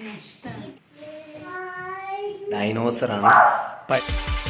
നഷ്ടമാണ് ഡൈനോസർ ആണ് പ-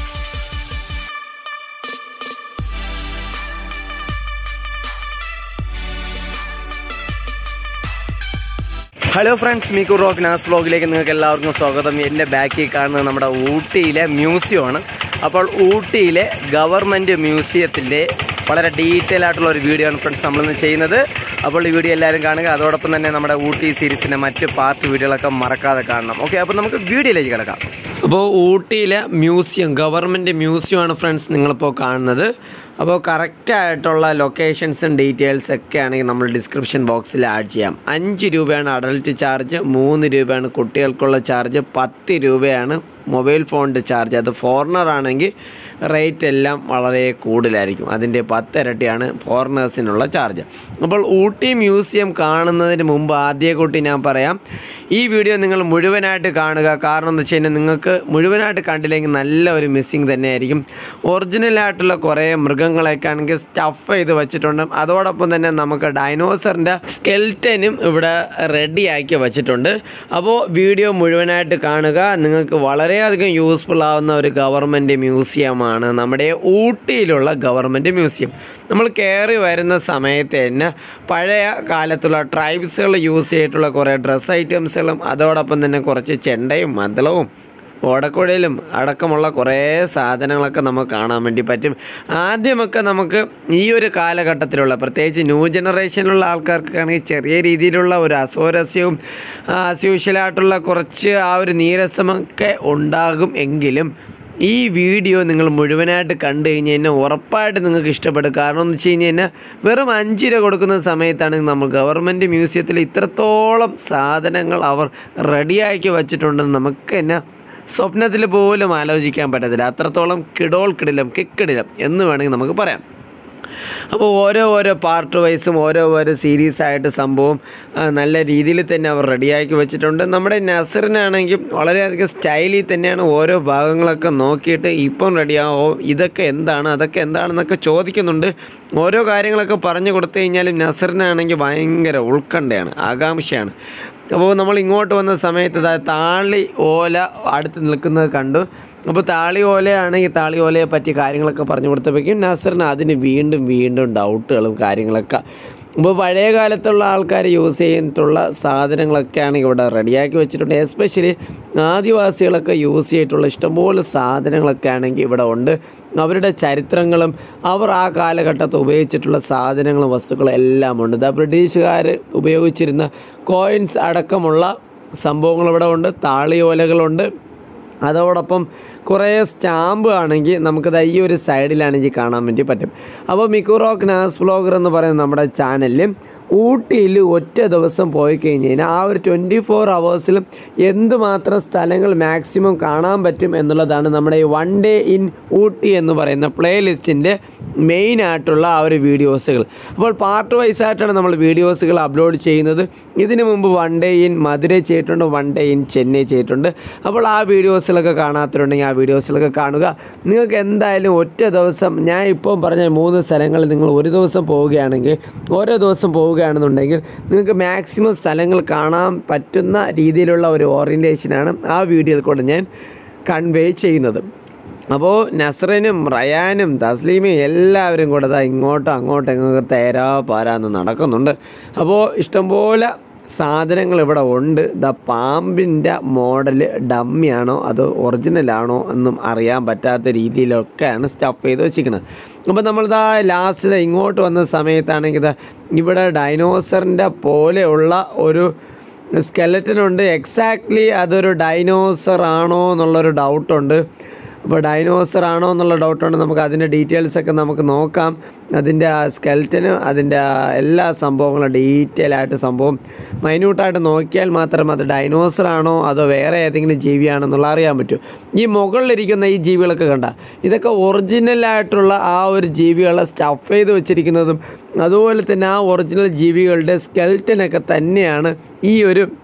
ഹലോ ഫ്രണ്ട്സ് മീക്കു റോക്ക് നാസ് ബ്ലോഗിലേക്ക് നിങ്ങൾക്ക് എല്ലാവർക്കും സ്വാഗതം എൻ്റെ ബാക്കിൽ കാണുന്നത് നമ്മുടെ ഊട്ടിയിലെ മ്യൂസിയമാണ് അപ്പോൾ ഊട്ടിയിലെ ഗവൺമെൻറ് മ്യൂസിയത്തിൻ്റെ വളരെ ഡീറ്റെയിൽ ആയിട്ടുള്ള ഒരു വീഡിയോ ആണ് ഫ്രണ്ട്സ് നമ്മളിന്ന് ചെയ്യുന്നത് അപ്പോൾ ഈ വീഡിയോ എല്ലാവരും കാണുക അതോടൊപ്പം തന്നെ നമ്മുടെ ഊട്ടി സീരീസിൻ്റെ മറ്റ് പാർട്ട് വീഡിയോകളൊക്കെ മറക്കാതെ കാണണം ഓക്കെ അപ്പോൾ നമുക്ക് വീഡിയോയിലേക്ക് കിടക്കാം അപ്പോൾ ഊട്ടിയിലെ മ്യൂസിയം ഗവൺമെൻറ് മ്യൂസിയമാണ് ഫ്രണ്ട്സ് നിങ്ങളിപ്പോൾ കാണുന്നത് അപ്പോൾ കറക്റ്റായിട്ടുള്ള ലൊക്കേഷൻസും ഡീറ്റെയിൽസ് ഒക്കെ ആണെങ്കിൽ നമ്മൾ ഡിസ്ക്രിപ്ഷൻ ബോക്സിൽ ആഡ് ചെയ്യാം അഞ്ച് രൂപയാണ് അഡൽട്ട് ചാർജ് മൂന്ന് രൂപയാണ് കുട്ടികൾക്കുള്ള ചാർജ് പത്ത് രൂപയാണ് മൊബൈൽ ഫോണിൻ്റെ ചാർജ് അത് ഫോറിനർ ആണെങ്കിൽ റേറ്റ് എല്ലാം വളരെ കൂടുതലായിരിക്കും അതിൻ്റെ പത്തിരട്ടിയാണ് ഫോറിനേഴ്സിനുള്ള ചാർജ് അപ്പോൾ ഊട്ടി മ്യൂസിയം കാണുന്നതിന് മുമ്പ് ആദ്യ കൂട്ടി ഞാൻ പറയാം ഈ വീഡിയോ നിങ്ങൾ മുഴുവനായിട്ട് കാണുക കാരണം എന്ന് വെച്ച് കഴിഞ്ഞാൽ നിങ്ങൾക്ക് മുഴുവനായിട്ട് കണ്ടില്ലെങ്കിൽ നല്ല ഒരു മിസ്സിങ് തന്നെയായിരിക്കും ഒറിജിനലായിട്ടുള്ള കുറേ മൃഗങ്ങളെയൊക്കെ ആണെങ്കിൽ സ്റ്റഫ് ചെയ്ത് വെച്ചിട്ടുണ്ട് അതോടൊപ്പം തന്നെ നമുക്ക് ഡൈനോസറിൻ്റെ സ്കെൽറ്റനും ഇവിടെ റെഡിയാക്കി വെച്ചിട്ടുണ്ട് അപ്പോൾ വീഡിയോ മുഴുവനായിട്ട് കാണുക നിങ്ങൾക്ക് വളരെയധികം യൂസ്ഫുൾ ആവുന്ന ഒരു ഗവൺമെൻറ് മ്യൂസിയമാണ് നമ്മുടെ ഊട്ടിയിലുള്ള ഗവൺമെൻറ് മ്യൂസിയം നമ്മൾ കയറി വരുന്ന സമയത്ത് തന്നെ പഴയ കാലത്തുള്ള ട്രൈബ്സുകൾ യൂസ് ചെയ്തിട്ടുള്ള കുറേ ഡ്രസ്സ് ഐറ്റംസുകളും അതോടൊപ്പം തന്നെ കുറച്ച് ചെണ്ടയും മദ്ദളവും ഓടക്കുഴയിലും അടക്കമുള്ള കുറേ സാധനങ്ങളൊക്കെ നമുക്ക് കാണാൻ വേണ്ടി പറ്റും ആദ്യമൊക്കെ നമുക്ക് ഈ ഒരു കാലഘട്ടത്തിലുള്ള പ്രത്യേകിച്ച് ന്യൂ ജനറേഷനിലുള്ള ആൾക്കാർക്കാണെങ്കിൽ ചെറിയ രീതിയിലുള്ള ഒരു അസ്വാരസ്യവും ആസ്യൂഷ്യലായിട്ടുള്ള കുറച്ച് ആ ഒരു നീരസമൊക്കെ ഉണ്ടാകും എങ്കിലും ഈ വീഡിയോ നിങ്ങൾ മുഴുവനായിട്ട് കണ്ടു കഴിഞ്ഞ് കഴിഞ്ഞാൽ ഉറപ്പായിട്ട് നിങ്ങൾക്ക് ഇഷ്ടപ്പെടും കാരണം എന്ന് വെച്ച് കഴിഞ്ഞ് കഴിഞ്ഞാൽ വെറും അഞ്ച് രൂപ കൊടുക്കുന്ന സമയത്താണ് നമ്മൾ ഗവൺമെൻറ് മ്യൂസിയത്തിൽ ഇത്രത്തോളം സാധനങ്ങൾ അവർ റെഡിയാക്കി വച്ചിട്ടുണ്ടെന്ന് നമുക്ക് തന്നെ സ്വപ്നത്തിൽ പോലും ആലോചിക്കാൻ പറ്റത്തില്ല അത്രത്തോളം കിടോൾ കിടിലം കിക്കിടിലം എന്ന് വേണമെങ്കിൽ നമുക്ക് പറയാം അപ്പോൾ ഓരോ ഓരോ പാർട്ട് വൈസും ഓരോ ഓരോ സീരീസ് ആയിട്ട് സംഭവം ആ, നല്ല രീതിയിൽ തന്നെ അവർ റെഡിയാക്കി വെച്ചിട്ടുണ്ട് നമ്മുടെ നസറിനാണെങ്കിൽ വളരെയധികം സ്റ്റൈലിൽ തന്നെയാണ് ഓരോ ഭാഗങ്ങളൊക്കെ നോക്കിയിട്ട് ഇപ്പം റെഡിയാവോ ഇതൊക്കെ എന്താണ് അതൊക്കെ എന്താണെന്നൊക്കെ ചോദിക്കുന്നുണ്ട് ഓരോ കാര്യങ്ങളൊക്കെ പറഞ്ഞു കൊടുത്തു കഴിഞ്ഞാലും നസറിനാണെങ്കിൽ ഭയങ്കര ഉത്കണ്ഠയാണ് ആകാംക്ഷയാണ് അപ്പോൾ നമ്മൾ ഇങ്ങോട്ട് വന്ന സമയത്ത് ദാ താളി ഓല അടുത്ത് നിൽക്കുന്നത് കണ്ടു അപ്പോൾ താളി ഓലയാണെങ്കിൽ താളി ഓലയെ പറ്റി കാര്യങ്ങളൊക്കെ പറഞ്ഞു കൊടുത്തപ്പോഴേക്കും നസറിന് അതിന് വീണ്ടും വീണ്ടും ഡൗട്ടുകളും കാര്യങ്ങളൊക്കെ അപ്പോൾ പഴയ കാലത്തുള്ള ആൾക്കാർ യൂസ് ചെയ്തിട്ടുള്ള സാധനങ്ങളൊക്കെയാണ് ഇവിടെ റെഡിയാക്കി വെച്ചിട്ടുണ്ട് എസ്പെഷ്യലി ആദിവാസികളൊക്കെ യൂസ് ചെയ്തിട്ടുള്ള ഇഷ്ടംപോലെ സാധനങ്ങളൊക്കെ ആണെങ്കിൽ ഇവിടെ ഉണ്ട് അവരുടെ ചരിത്രങ്ങളും അവർ ആ കാലഘട്ടത്തിൽ ഉപയോഗിച്ചിട്ടുള്ള സാധനങ്ങളും വസ്തുക്കളും എല്ലാം ഉണ്ട് ഇതാ ബ്രിട്ടീഷുകാർ ഉപയോഗിച്ചിരുന്ന കോയിൻസ് അടക്കമുള്ള സംഭവങ്ങൾ ഇവിടെ ഉണ്ട് താളിയോലകളുണ്ട് അതോടൊപ്പം കുറേ സ്റ്റാമ്പ് ആണെങ്കിൽ നമുക്കത് ഈ ഒരു സൈഡിലാണെങ്കിൽ കാണാൻ വേണ്ടി പറ്റും അപ്പോൾ മിക്കുറോക്ക് നാസ് വ്ളോഗർ എന്ന് പറയുന്ന നമ്മുടെ ചാനലിൽ ഊട്ടിയിൽ ഒറ്റ ദിവസം പോയി കഴിഞ്ഞ് കഴിഞ്ഞാൽ ആ ഒരു ട്വൻറ്റി ഫോർ അവേഴ്സിലും എന്തുമാത്രം സ്ഥലങ്ങൾ മാക്സിമം കാണാൻ പറ്റും എന്നുള്ളതാണ് നമ്മുടെ ഈ വൺ ഡേ ഇൻ ഊട്ടി എന്ന് പറയുന്ന പ്ലേ ലിസ്റ്റിൻ്റെ മെയിൻ ആയിട്ടുള്ള ആ ഒരു വീഡിയോസുകൾ അപ്പോൾ പാർട്ട് വൈസ് ആയിട്ടാണ് നമ്മൾ വീഡിയോസുകൾ അപ്ലോഡ് ചെയ്യുന്നത് ഇതിനു മുമ്പ് വൺ ഡേ ഇൻ മധുരൈ ചെയ്തിട്ടുണ്ട് വൺ ഡേ ഇൻ ചെന്നൈ ചെയ്തിട്ടുണ്ട് അപ്പോൾ ആ വീഡിയോസിലൊക്കെ കാണാത്തവരുണ്ടെങ്കിൽ ആ വീഡിയോസിലൊക്കെ കാണുക നിങ്ങൾക്ക് എന്തായാലും ഒറ്റ ദിവസം ഞാൻ ഇപ്പോൾ പറഞ്ഞ മൂന്ന് സ്ഥലങ്ങളിൽ നിങ്ങൾ ഒരു ദിവസം പോവുകയാണെങ്കിൽ ഓരോ ദിവസം പോവുകയാണെന്നുണ്ടെങ്കിൽ നിങ്ങൾക്ക് മാക്സിമം സ്ഥലങ്ങൾ കാണാൻ പറ്റുന്ന രീതിയിലുള്ള ഒരു ഓറിയൻറ്റേഷനാണ് ആ വീഡിയോയിൽ കൂടെ ഞാൻ കൺവേ ചെയ്യുന്നത് അപ്പോൾ നസ്രനും റയാനും തസ്ലീമയും എല്ലാവരും കൂടെ ദാ ഇങ്ങോട്ടും അങ്ങോട്ടും ഇങ്ങോട്ട് തേരാ പാരാന്ന് നടക്കുന്നുണ്ട് അപ്പോൾ ഇഷ്ടംപോലെ സാധനങ്ങൾ ഇവിടെ ഉണ്ട് ദ പാമ്പിൻ്റെ മോഡൽ ഡമ്മിയാണോ അതോ ഒറിജിനലാണോ എന്നും അറിയാൻ പറ്റാത്ത രീതിയിലൊക്കെയാണ് സ്റ്റഫ് ചെയ്ത് വെച്ചിരിക്കുന്നത് അപ്പോൾ നമ്മളിതാ ലാസ്റ്റ് ഇങ്ങോട്ട് വന്ന സമയത്താണെങ്കിൽ ദാ ഇവിടെ ഡൈനോസറിൻ്റെ പോലെയുള്ള ഒരു സ്കെലറ്റനുണ്ട് എക്സാക്ട്ലി അതൊരു ഡൈനോസർ ആണോ എന്നുള്ളൊരു ഡൗട്ടുണ്ട് അപ്പോൾ ഡൈനോസർ ആണോ എന്നുള്ള ഡൗട്ടുണ്ട് നമുക്ക് അതിൻ്റെ ഡീറ്റെയിൽസ് ഒക്കെ നമുക്ക് നോക്കാം അതിൻ്റെ ആ സ്കെൽറ്റന് അതിൻ്റെ ആ എല്ലാ സംഭവങ്ങളും ഡീറ്റെയിൽ ആയിട്ട് സംഭവം മൈന്യൂട്ടായിട്ട് നോക്കിയാൽ മാത്രം അത് ഡൈനോസർ ആണോ അതോ വേറെ ഏതെങ്കിലും ജീവിയാണോ എന്നുള്ള അറിയാൻ പറ്റും ഈ മുകളിലിരിക്കുന്ന ഈ ജീവികളൊക്കെ കണ്ട ഇതൊക്കെ ഒറിജിനലായിട്ടുള്ള ആ ഒരു ജീവികളെ സ്റ്റഫ് ചെയ്ത് വെച്ചിരിക്കുന്നതും അതുപോലെ തന്നെ ആ ഒറിജിനൽ ജീവികളുടെ സ്കെൽറ്റനൊക്കെ തന്നെയാണ് ഈ ഒരു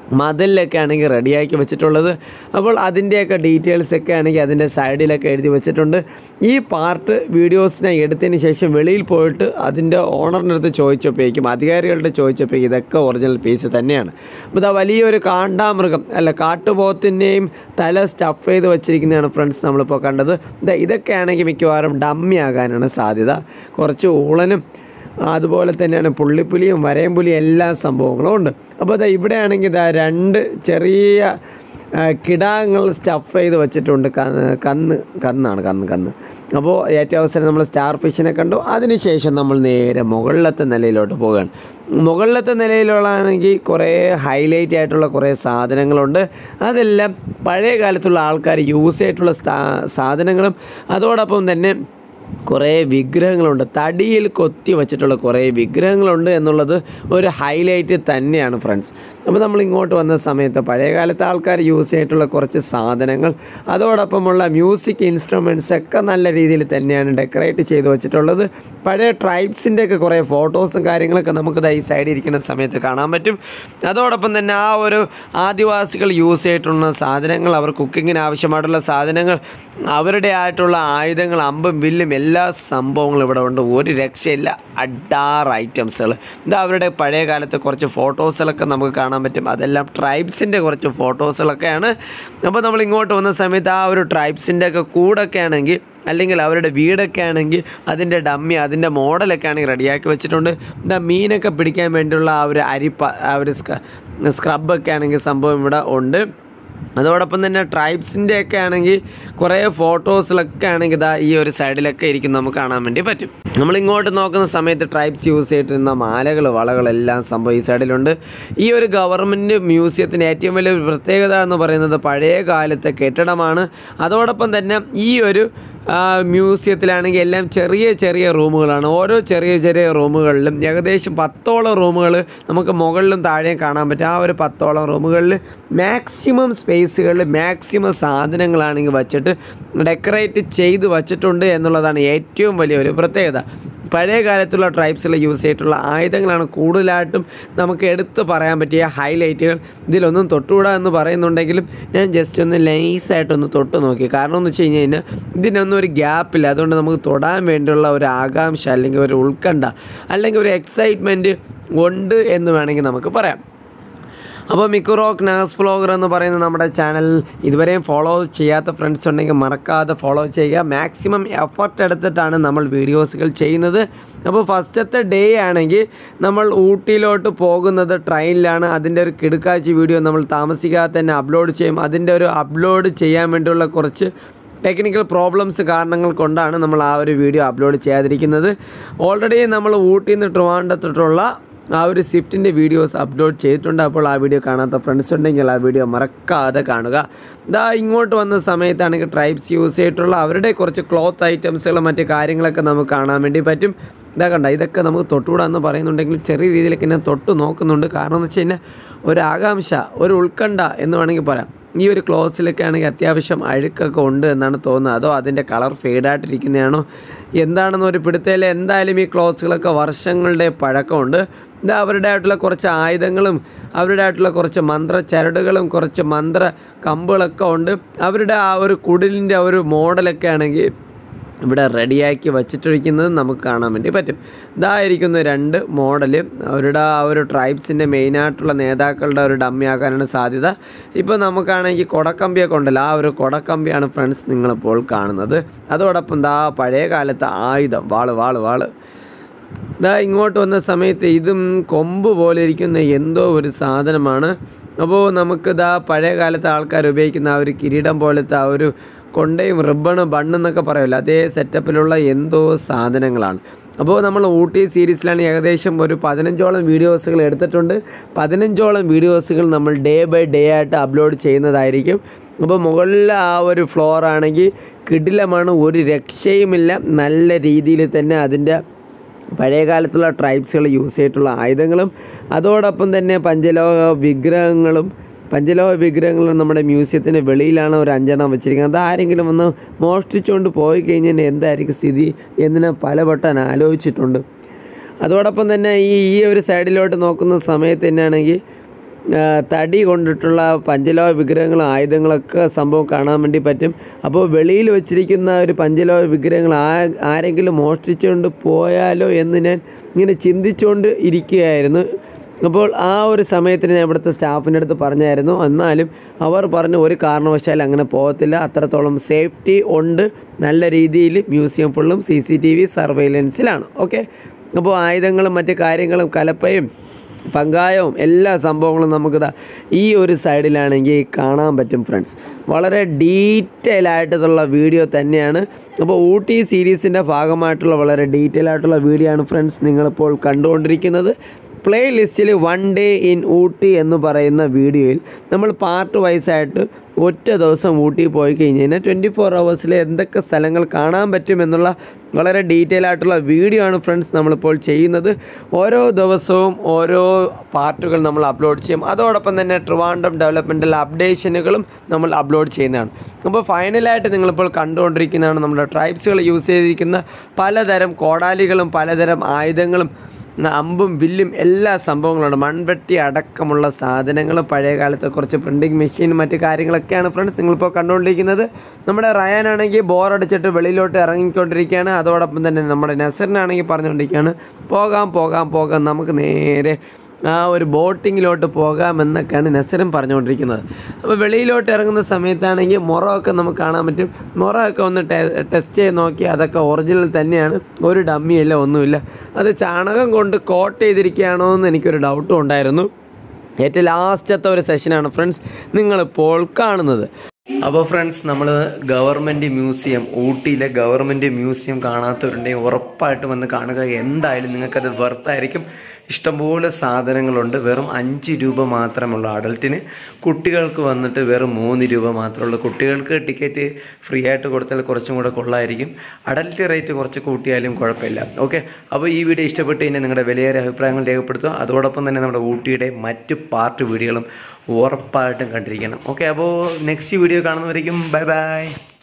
മതിലൊക്കെ ആണെങ്കിൽ റെഡിയാക്കി വെച്ചിട്ടുള്ളത് അപ്പോൾ അതിൻ്റെയൊക്കെ ഡീറ്റെയിൽസ് ഒക്കെ ആണെങ്കിൽ അതിൻ്റെ സൈഡിലൊക്കെ എഴുതി വെച്ചിട്ടുണ്ട് ഈ പാർട്ട് വീഡിയോസിനെ എടുത്തതിന് ശേഷം വെളിയിൽ പോയിട്ട് അതിൻ്റെ ഓണറിൻ്റെ അടുത്ത് ചോദിച്ചപ്പോഴേക്കും അധികാരികളുടെ ചോദിച്ചപ്പോഴേക്കും ഇതൊക്കെ ഒറിജിനൽ പീസ് തന്നെയാണ് അപ്പോൾ ഇതാ വലിയൊരു കാണ്ടാമൃഗം അല്ല കാട്ടുപോത്തിൻ്റെയും തല സ്റ്റഫ് ചെയ്ത് വെച്ചിരിക്കുന്നതാണ് ഫ്രണ്ട്സ് നമ്മളിപ്പോൾ കണ്ടത് ഇതാ ഇതൊക്കെ ആണെങ്കിൽ മിക്കവാറും ഡമ്മി ആകാനാണ് സാധ്യത കുറച്ച് ഊളനും അതുപോലെ തന്നെയാണ് പുള്ളിപ്പുലിയും വരയമ്പുലിയും എല്ലാ സംഭവങ്ങളും ഉണ്ട് അപ്പോൾ ഇതാ ഇവിടെ ആണെങ്കിൽ ഇതാ രണ്ട് ചെറിയ ആ, കിടാങ്ങൾ സ്റ്റഫ് ചെയ്ത് വെച്ചിട്ടുണ്ട് കന്ന് കന്ന് കന്നാണ് കന്ന് കന്ന് അപ്പോൾ ഏറ്റവും അവസരം നമ്മൾ സ്റ്റാർ ഫിഷിനെ കണ്ടു അതിനുശേഷം നമ്മൾ നേരെ മുകളിലത്തെ നിലയിലോട്ട് പോവുകയാണ് മുകളിലത്തെ നിലയിലുള്ളതാണെങ്കിൽ കുറേ ഹൈലൈറ്റ് ആയിട്ടുള്ള കുറേ സാധനങ്ങളുണ്ട് അതെല്ലാം പഴയ കാലത്തുള്ള ആൾക്കാർ യൂസ് ചെയ്തിട്ടുള്ള സ്ഥാ- സാധനങ്ങളും അതോടൊപ്പം തന്നെ കുറേ വിഗ്രഹങ്ങളുണ്ട് തടിയിൽ കൊത്തി വച്ചിട്ടുള്ള കുറേ വിഗ്രഹങ്ങളുണ്ട് എന്നുള്ളത് ഒരു ഹൈലൈറ്റ് തന്നെയാണ് ഫ്രണ്ട്സ് അപ്പോൾ നമ്മൾ ഇങ്ങോട്ട് വന്ന സമയത്ത് പഴയ കാലത്തെ ആൾക്കാർ യൂസ് ചെയ്തിട്ടുള്ള കുറച്ച് സാധനങ്ങൾ അതോടൊപ്പമുള്ള മ്യൂസിക് ഇൻസ്ട്രുമെൻറ്റ്സ് ഒക്കെ നല്ല രീതിയിൽ തന്നെയാണ് ഡെക്കറേറ്റ് ചെയ്ത് വെച്ചിട്ടുള്ളത് പഴയ ട്രൈബ്സിൻ്റെ ഒക്കെ കുറേ ഫോട്ടോസും കാര്യങ്ങളൊക്കെ നമുക്ക് ഈ സൈഡിൽ ഇരിക്കുന്ന സമയത്ത് കാണാൻ പറ്റും അതോടൊപ്പം തന്നെ ആ ഒരു ആദിവാസികൾ യൂസ് ചെയ്തിട്ടുള്ള സാധനങ്ങൾ അവർ കുക്കിങ്ങിന് ആവശ്യമായിട്ടുള്ള സാധനങ്ങൾ അവരുടെ ആയിട്ടുള്ള ആയുധങ്ങൾ അമ്പും വില്ലും എല്ലാ സംഭവങ്ങളും ഇവിടെ ഉണ്ട് ഒരു രക്ഷയില്ല അഡാർ ഐറ്റംസുകൾ ഇത് അവരുടെ പഴയ കാലത്തെ കുറച്ച് ഫോട്ടോസുകളൊക്കെ നമുക്ക് കാണാൻ പറ്റും അതെല്ലാം ട്രൈബ്സിൻ്റെ കുറച്ച് ഫോട്ടോസുകളൊക്കെയാണ് അപ്പോൾ നമ്മൾ ഇങ്ങോട്ട് വന്ന സമയത്ത് ആ ഒരു ട്രൈബ്സിൻ്റെ ഒക്കെ കൂടൊക്കെ ആണെങ്കിൽ അല്ലെങ്കിൽ അവരുടെ വീടൊക്കെ ആണെങ്കിൽ അതിൻ്റെ ഡമ്മി അതിൻ്റെ മോഡലൊക്കെ ആണെങ്കിൽ റെഡിയാക്കി വെച്ചിട്ടുണ്ട് എന്താ മീനൊക്കെ പിടിക്കാൻ വേണ്ടിയുള്ള ആ ഒരു അരിപ്പ ആ ഒരു സ്ക്രബൊക്കെ ആണെങ്കിൽ സംഭവം ഇവിടെ ഉണ്ട് അതോടൊപ്പം തന്നെ ട്രൈബ്സിൻ്റെ ഒക്കെ ആണെങ്കിൽ കുറേ ഫോട്ടോസിലൊക്കെ ആണെങ്കിൽ ഇതാ ഈ ഒരു സൈഡിലൊക്കെ ഇരിക്കും നമുക്ക് കാണാൻ വേണ്ടി പറ്റും നമ്മൾ ഇങ്ങോട്ട് നോക്കുന്ന സമയത്ത് ട്രൈബ്സ് യൂസ് ചെയ്തിരുന്ന മാലകൾ വളകളെല്ലാം സംഭവം ഈ സൈഡിലുണ്ട് ഈ ഒരു ഗവൺമെൻറ് മ്യൂസിയത്തിന് ഏറ്റവും വലിയ ഒരു പ്രത്യേകത എന്ന് പറയുന്നത് പഴയ കാലത്തെ കെട്ടിടമാണ് അതോടൊപ്പം തന്നെ ഈ ഒരു ആ, മ്യൂസിയത്തിലാണെങ്കിൽ എല്ലാം ചെറിയ ചെറിയ റൂമുകളാണ് ഓരോ ചെറിയ ചെറിയ റൂമുകളിലും ഏകദേശം പത്തോളം റൂമുകൾ നമുക്ക് മുകളിലും താഴെയും കാണാൻ പറ്റും ആ ഒരു പത്തോളം റൂമുകളിൽ മാക്സിമം സ്പേസുകളിൽ മാക്സിമം സാധനങ്ങളാണെങ്കിൽ വച്ചിട്ട് ഡെക്കറേറ്റ് ചെയ്ത് വച്ചിട്ടുണ്ട് എന്നുള്ളതാണ് ഏറ്റവും വലിയൊരു പ്രത്യേകത പഴയ കാലത്തുള്ള ട്രൈബ്സിൽ യൂസ് ചെയ്തിട്ടുള്ള ആയുധങ്ങളാണ് കൂടുതലായിട്ടും നമുക്ക് എടുത്ത് പറയാൻ പറ്റിയ ഹൈലൈറ്റുകൾ ഇതിലൊന്നും തൊട്ടുകൂടാ എന്ന് പറയുന്നുണ്ടെങ്കിലും ഞാൻ ജസ്റ്റ് ഒന്ന് ലൈസായിട്ടൊന്ന് തൊട്ട് നോക്കി കാരണം എന്ന് വെച്ച് കഴിഞ്ഞ് കഴിഞ്ഞാൽ ഇതിനൊന്നും ഒരു ഗ്യാപ്പില്ല അതുകൊണ്ട് നമുക്ക് തൊടാൻ വേണ്ടിയുള്ള ഒരു ആകാംക്ഷ അല്ലെങ്കിൽ ഒരു ഉത്കണ്ഠ അല്ലെങ്കിൽ ഒരു എക്സൈറ്റ്മെൻറ്റ് ഉണ്ട് എന്ന് വേണമെങ്കിൽ നമുക്ക് പറയാം അപ്പോൾ മിക്കുറോക്ക് നാസ് വ്ളോഗർ എന്ന് പറയുന്ന നമ്മുടെ ചാനൽ ഇതുവരെയും ഫോളോ ചെയ്യാത്ത ഫ്രണ്ട്സ് ഉണ്ടെങ്കിൽ മറക്കാതെ ഫോളോ ചെയ്യുക മാക്സിമം എഫർട്ട് എടുത്തിട്ടാണ് നമ്മൾ വീഡിയോസുകൾ ചെയ്യുന്നത് അപ്പോൾ ഫസ്റ്റത്തെ ഡേ ആണെങ്കിൽ നമ്മൾ ഊട്ടിയിലോട്ട് പോകുന്നത് ട്രെയിനിലാണ് അതിൻ്റെ ഒരു കിടുക്കാച്ചി വീഡിയോ നമ്മൾ താമസിക്കാതെ തന്നെ അപ്ലോഡ് ചെയ്യും അതിൻ്റെ ഒരു അപ്ലോഡ് ചെയ്യാൻ വേണ്ടിയുള്ള കുറച്ച് ടെക്നിക്കൽ പ്രോബ്ലംസ് കാരണങ്ങൾ കൊണ്ടാണ് നമ്മൾ ആ ഒരു വീഡിയോ അപ്ലോഡ് ചെയ്യാതിരിക്കുന്നത് ഓൾറെഡി നമ്മൾ ഊട്ടിയിൽ നിന്ന് ട്രിവാൻഡത്തോട്ടുള്ള ആ ഒരു സ്വിഫ്റ്റിൻ്റെ വീഡിയോസ് അപ്ലോഡ് ചെയ്തിട്ടുണ്ട് അപ്പോൾ ആ വീഡിയോ കാണാത്ത ഫ്രണ്ട്സ് ഉണ്ടെങ്കിൽ ആ വീഡിയോ മറക്കാതെ കാണുക ഇതാ ഇങ്ങോട്ട് വന്ന സമയത്താണെങ്കിൽ ട്രൈബ്സ് യൂസ് ചെയ്തിട്ടുള്ള അവരുടെ കുറച്ച് ക്ലോത്ത് ഐറ്റംസുകളും മറ്റ് കാര്യങ്ങളൊക്കെ നമുക്ക് കാണാൻ വേണ്ടി പറ്റും ഇതാ കണ്ട ഇതൊക്കെ നമുക്ക് തൊട്ടുകൂടാന്ന് പറയുന്നുണ്ടെങ്കിൽ ചെറിയ രീതിയിലൊക്കെ ഞാൻ തൊട്ട് നോക്കുന്നുണ്ട് കാരണം എന്ന് വെച്ച് കഴിഞ്ഞാൽ ഒരു ആകാംക്ഷ ഒരു ഉത്കണ്ഠ എന്ന് വേണമെങ്കിൽ പറയാം ഈ ഒരു ക്ലോത്ത്സിലൊക്കെ ആണെങ്കിൽ അത്യാവശ്യം അഴുക്കൊക്കെ ഉണ്ട് എന്നാണ് തോന്നുന്നത് അതോ അതിൻ്റെ കളർ ഫെയ്ഡായിട്ടിരിക്കുന്നതാണോ എന്താണെന്ന് ഒരു പിടുത്തയിൽ എന്തായാലും ഈ ക്ലോത്ത്സുകളൊക്കെ വർഷങ്ങളുടെ പഴക്കമുണ്ട് ഇത് അവരുടെ ആയിട്ടുള്ള കുറച്ച് ആയുധങ്ങളും അവരുടെ ആയിട്ടുള്ള കുറച്ച് മന്ത്ര ചരടുകളും കുറച്ച് മന്ത്ര കമ്പുകളൊക്കെ ഉണ്ട് അവരുടെ ആ ഒരു കുടിലിൻ്റെ ആ ഒരു മോഡലൊക്കെ ആണെങ്കിൽ ഇവിടെ റെഡിയാക്കി വച്ചിട്ടിരിക്കുന്നത് നമുക്ക് കാണാൻ വേണ്ടി പറ്റും ഇതായിരിക്കുന്നു രണ്ട് മോഡല് അവരുടെ ആ ഒരു ട്രൈബ്സിൻ്റെ മെയിനായിട്ടുള്ള നേതാക്കളുടെ ഒരു ഡമ്മി ആക്കാനാണ് സാധ്യത ഇപ്പോൾ നമുക്കാണെങ്കിൽ കൊടക്കമ്പിയൊക്കെ ഉണ്ടല്ലോ ആ ഒരു കൊടക്കമ്പിയാണ് ഫ്രണ്ട്സ് നിങ്ങളിപ്പോൾ കാണുന്നത് അതോടൊപ്പം ദാ പഴയ കാലത്തെ ആയുധം വാള് വാള് വാള് ഇതാ ഇങ്ങോട്ട് വന്ന സമയത്ത് ഇതും കൊമ്പ് പോലെ ഇരിക്കുന്ന എന്തോ ഒരു സാധനമാണ് അപ്പോൾ നമുക്ക് ഇതാ പഴയ കാലത്തെ ആൾക്കാർ ഉപയോഗിക്കുന്ന ആ ഒരു കിരീടം പോലത്തെ ആ ഒരു കൊണ്ടയും റിബണും ബണ്ണെന്നൊക്കെ പറയുമല്ലോ അതേ സെറ്റപ്പിലുള്ള എന്തോ സാധനങ്ങളാണ് അപ്പോൾ നമ്മൾ ഊട്ടി സീരീസിലാണ് ഏകദേശം ഒരു പതിനഞ്ചോളം വീഡിയോസുകൾ എടുത്തിട്ടുണ്ട് പതിനഞ്ചോളം വീഡിയോസുകൾ നമ്മൾ ഡേ ബൈ ഡേ ആയിട്ട് അപ്ലോഡ് ചെയ്യുന്നതായിരിക്കും അപ്പോൾ മുകളിലെ ആ ഒരു ഫ്ലോർ ആണെങ്കിൽ കിടിലമാണ് ഒരു രക്ഷയുമില്ല നല്ല രീതിയിൽ തന്നെ അതിൻ്റെ പഴയ കാലത്തുള്ള ട്രൈബ്സുകൾ യൂസ് ചെയ്തിട്ടുള്ള ആയുധങ്ങളും അതോടൊപ്പം തന്നെ പഞ്ചലോഹ വിഗ്രഹങ്ങളും പഞ്ചലോഹ വിഗ്രഹങ്ങളും നമ്മുടെ മ്യൂസിയത്തിന് വെളിയിലാണ് ഒരു അഞ്ചെണ്ണം വെച്ചിരിക്കുന്നത് അത് ആരെങ്കിലും ഒന്ന് മോഷ്ടിച്ചുകൊണ്ട് പോയി കഴിഞ്ഞാൽ എന്തായിരിക്കും സ്ഥിതി എന്ന് ഞാൻ പലവട്ടം ആലോചിച്ചിട്ടുണ്ട് അതോടൊപ്പം തന്നെ ഈ ഈ ഒരു സൈഡിലോട്ട് നോക്കുന്ന സമയത്ത് തന്നെയാണെങ്കിൽ ആ, തടി കൊണ്ടിട്ടുള്ള പഞ്ചലോഹ വിഗ്രഹങ്ങളും ആയുധങ്ങളൊക്കെ സംഭവം കാണാൻ വേണ്ടി പറ്റും അപ്പോൾ വെളിയിൽ വെച്ചിരിക്കുന്ന ഒരു പഞ്ചലോഹ വിഗ്രഹങ്ങൾ ആ ആരെങ്കിലും മോഷ്ടിച്ചുകൊണ്ട് പോയാലോ എന്ന് ഞാൻ ഇങ്ങനെ ചിന്തിച്ചുകൊണ്ട് ഇരിക്കുകയായിരുന്നു അപ്പോൾ ആ ഒരു സമയത്തിന് ഞാൻ ഇവിടുത്തെ സ്റ്റാഫിൻ്റെ അടുത്ത് പറഞ്ഞായിരുന്നു എന്നാലും അവർ പറഞ്ഞു ഒരു കാരണവശാലും അങ്ങനെ പോകത്തില്ല അത്രത്തോളം സേഫ്റ്റി ഉണ്ട് നല്ല രീതിയിൽ മ്യൂസിയം ഫുള്ളും സി സി ടി വി സർവൈലൻസിലാണ് ഓക്കെ അപ്പോൾ ആയുധങ്ങളും മറ്റു കാര്യങ്ങളും കലപ്പയും പങ്കായവും എല്ലാ സംഭവങ്ങളും നമുക്കിതാ ഈ ഒരു സൈഡിലാണെങ്കിൽ കാണാൻ പറ്റും ഫ്രണ്ട്സ് വളരെ ഡീറ്റെയിൽ ആയിട്ടുള്ള വീഡിയോ തന്നെയാണ് അപ്പോൾ ഊട്ടി സീരീസിൻ്റെ ഭാഗമായിട്ടുള്ള വളരെ ഡീറ്റെയിൽ ആയിട്ടുള്ള വീഡിയോ ആണ് ഫ്രണ്ട്സ് നിങ്ങളിപ്പോൾ കണ്ടുകൊണ്ടിരിക്കുന്നത് പ്ലേ ലിസ്റ്റിൽ വൺ ഡേ ഇൻ ഊട്ടി എന്ന് പറയുന്ന വീഡിയോയിൽ നമ്മൾ പാർട്ട് വൈസായിട്ട് ഒറ്റ ദിവസം ഊട്ടി പോയി കഴിഞ്ഞ് കഴിഞ്ഞാൽ ട്വൻറ്റി ഫോർ അവേഴ്സിൽ എന്തൊക്കെ സ്ഥലങ്ങൾ കാണാൻ പറ്റും എന്നുള്ള വളരെ ഡീറ്റെയിൽ ആയിട്ടുള്ള വീഡിയോ ആണ് ഫ്രണ്ട്സ് നമ്മളിപ്പോൾ ചെയ്യുന്നത് ഓരോ ദിവസവും ഓരോ പാർട്ടുകൾ നമ്മൾ അപ്ലോഡ് ചെയ്യും അതോടൊപ്പം തന്നെ ട്രിവാൻഡം ഡെവലപ്മെൻറ്റൽ അപ്ഡേഷനുകളും നമ്മൾ അപ്ലോഡ് ചെയ്യുന്നതാണ് അപ്പോൾ ഫൈനലായിട്ട് നിങ്ങളിപ്പോൾ കണ്ടുകൊണ്ടിരിക്കുന്നതാണ് നമ്മുടെ ട്രൈബ്സുകൾ യൂസ് ചെയ്തിരിക്കുന്ന പലതരം കോടാലികളും പലതരം ആയുധങ്ങളും ന- അമ്പും വില്ലും എല്ലാ സംഭവങ്ങളുണ്ട് മൺവെട്ടി അടക്കമുള്ള സാധനങ്ങൾ പഴയ കാലത്തെ കുറച്ച് പ്രിൻറ്റിങ് മെഷീൻ മറ്റു കാര്യങ്ങളൊക്കെയാണ് ഫ്രണ്ട്സ് നിങ്ങളിപ്പോൾ കണ്ടുകൊണ്ടിരിക്കുന്നത് നമ്മുടെ റയാനാണെങ്കിൽ ബോറടിച്ചിട്ട് വെളിയിലോട്ട് ഇറങ്ങിക്കൊണ്ടിരിക്കുകയാണ് അതോടൊപ്പം തന്നെ നമ്മുടെ നസറിനാണെങ്കിൽ പറഞ്ഞുകൊണ്ടിരിക്കുകയാണ് പോകാം പോകാം പോകാം നമുക്ക് നേരെ ആ ഒരു ബോട്ടിങ്ങിലോട്ട് പോകാമെന്നൊക്കെയാണ് നസറും പറഞ്ഞുകൊണ്ടിരിക്കുന്നത് അപ്പോൾ വെളിയിലോട്ട് ഇറങ്ങുന്ന സമയത്താണെങ്കിൽ മുറമൊക്കെ നമുക്ക് കാണാൻ പറ്റും മുറമൊക്കെ ഒന്ന് ടെ- ടെസ്റ്റ് ചെയ്ത് നോക്കി അതൊക്കെ ഒറിജിനൽ തന്നെയാണ് ഒരു ഡമ്മിയല്ല ഒന്നുമില്ല അത് ചാണകം കൊണ്ട് കോട്ട് ചെയ്തിരിക്കുകയാണോ എന്ന് എനിക്കൊരു ഡൗട്ടും ഉണ്ടായിരുന്നു ഏറ്റവും ലാസ്റ്റത്തെ ഒരു സെഷനാണ് ഫ്രണ്ട്സ് നിങ്ങളിപ്പോൾ കാണുന്നത് അപ്പോൾ ഫ്രണ്ട്സ് നമ്മൾ ഗവൺമെൻറ് മ്യൂസിയം ഊട്ടിയിലെ ഗവൺമെൻറ് മ്യൂസിയം കാണാത്തവരുണ്ടെങ്കിൽ ഉറപ്പായിട്ടും വന്ന് കാണുക എന്തായാലും നിങ്ങൾക്കത് വെർത്തായിരിക്കും ഇഷ്ടംപോലെ സാധനങ്ങളുണ്ട് വെറും അഞ്ച് രൂപ മാത്രമുള്ള അഡൽട്ടിന് കുട്ടികൾക്ക് വന്നിട്ട് വെറും മൂന്ന് രൂപ മാത്രമുള്ളൂ കുട്ടികൾക്ക് ടിക്കറ്റ് ഫ്രീ ആയിട്ട് കൊടുത്താൽ കുറച്ചും കൂടെ കൊള്ളായിരിക്കും അഡൽട്ട് റേറ്റ് കുറച്ച് കൂട്ടിയാലും കുഴപ്പമില്ല ഓക്കെ അപ്പോൾ ഈ വീഡിയോ ഇഷ്ടപ്പെട്ട് കഴിഞ്ഞാൽ നിങ്ങളുടെ വിലയേറിയ അഭിപ്രായങ്ങൾ രേഖപ്പെടുത്തുക അതോടൊപ്പം തന്നെ നമ്മുടെ ഊട്ടിയുടെ മറ്റ് പാർട്ട് വീഡിയോകളും ഉറപ്പായിട്ടും കണ്ടിരിക്കണം ഓക്കെ അപ്പോൾ നെക്സ്റ്റ് വീഡിയോ കാണുന്നവരേക്കും ബൈ ബൈ